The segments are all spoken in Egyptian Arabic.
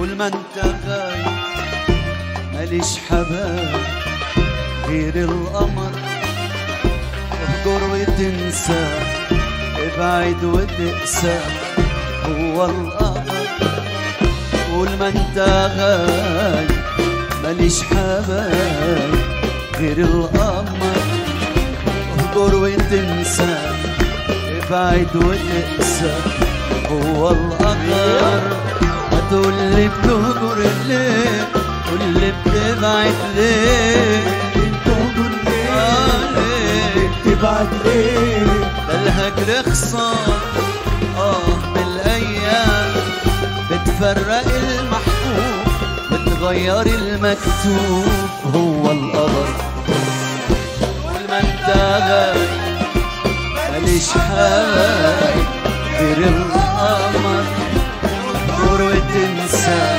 طول ما انت غايب ماليش حبايب غير القمر اهجر وتنسى ابعد وتقسى هو القمر طول ما انت غايب ماليش حبايب غير القمر اهجر وتنسى ابعد وتقسى هو القمر هتقول لي بتهجر ليه قول لي بتبعد ليه بتهجر ليه آه ليه تبعد ليه ده الهجر خسارة اه بالايام بتفرق المحبوب بتغير المكتوب هو القدر طول ما انت غايب ماليش حاجة غير القمر تدور وتنسى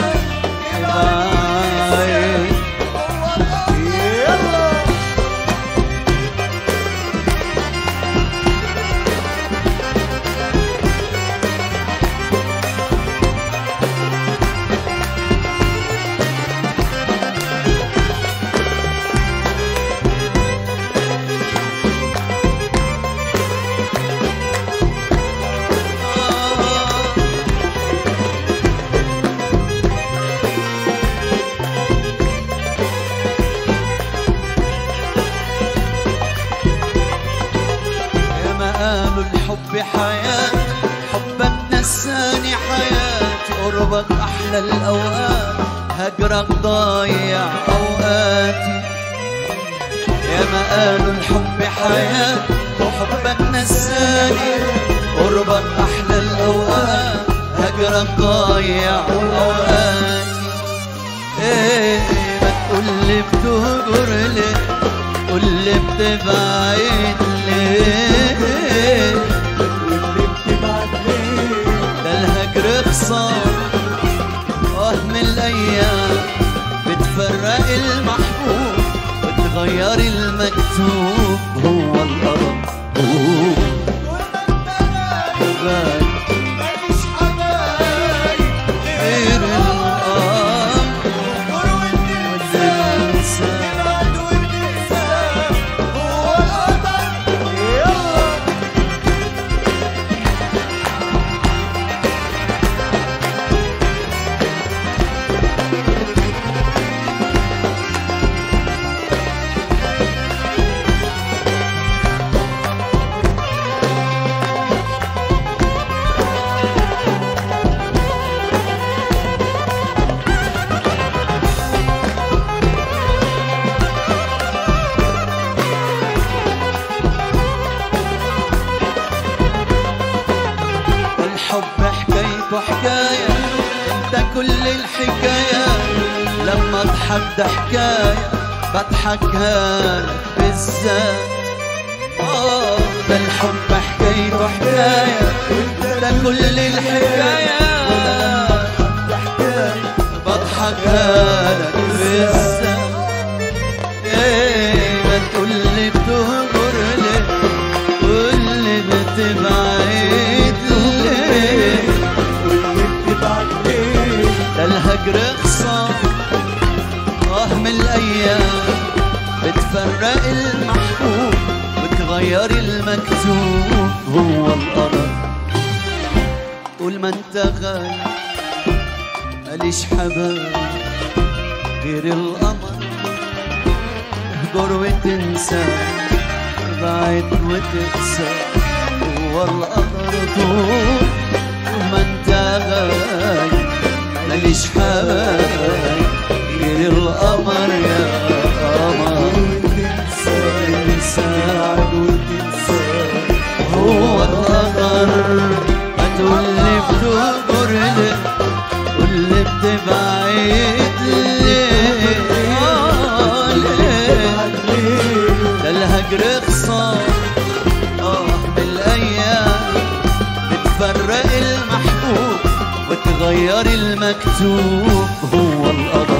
حبايب يلا يا ما قالوا الحب حياة حبك نساني حياتي قربك أحلى الأوقات هجرك ضايع أوقاتي يا ما قالوا الحب حياة وحبك نساني قربك أحلى الأوقات هجرك ضايع أوقاتي ايه ما تقولي بتهجر ليه قولي بتبعد ليه واللي بتبعد ليه ده الهجر خسارة اه من الايام بتفرق المحبوب بتغير المكتوب هو القدر هو غايب ماليش حبايب غير القمر وتنسى تبعد وتنسى هو القدر يلا الحب حكايته حكاية انت كل الحكاية لما اضحك ده حكاية بضحكها لك بالذات آه ده الحب حكايته حكاية انت كل الحكاية بضحكها لك بالذات ايه ما تقول لي بتهجر ليه قول لي بتبعد ليه واللي بتبعد ليه ده الهجر خسارة اه من الايام بتفرق المحبوب بتغير المكتوب هو القدر طول ما انت غايب ماليش حبايب غير القمر اهجر وتنسى بعد وتقسى هو القدر طول ما انت غايب ماليش حبايب غير القمر يا قمر وتنسى تنسى وتنسى هو القدر ما تقولي بتهجر ليه قولي بتبعد ليه آه ليه ده الهجر خسارة اه بالايام بتفرق المحبوب وتغير المكتوب هو القدر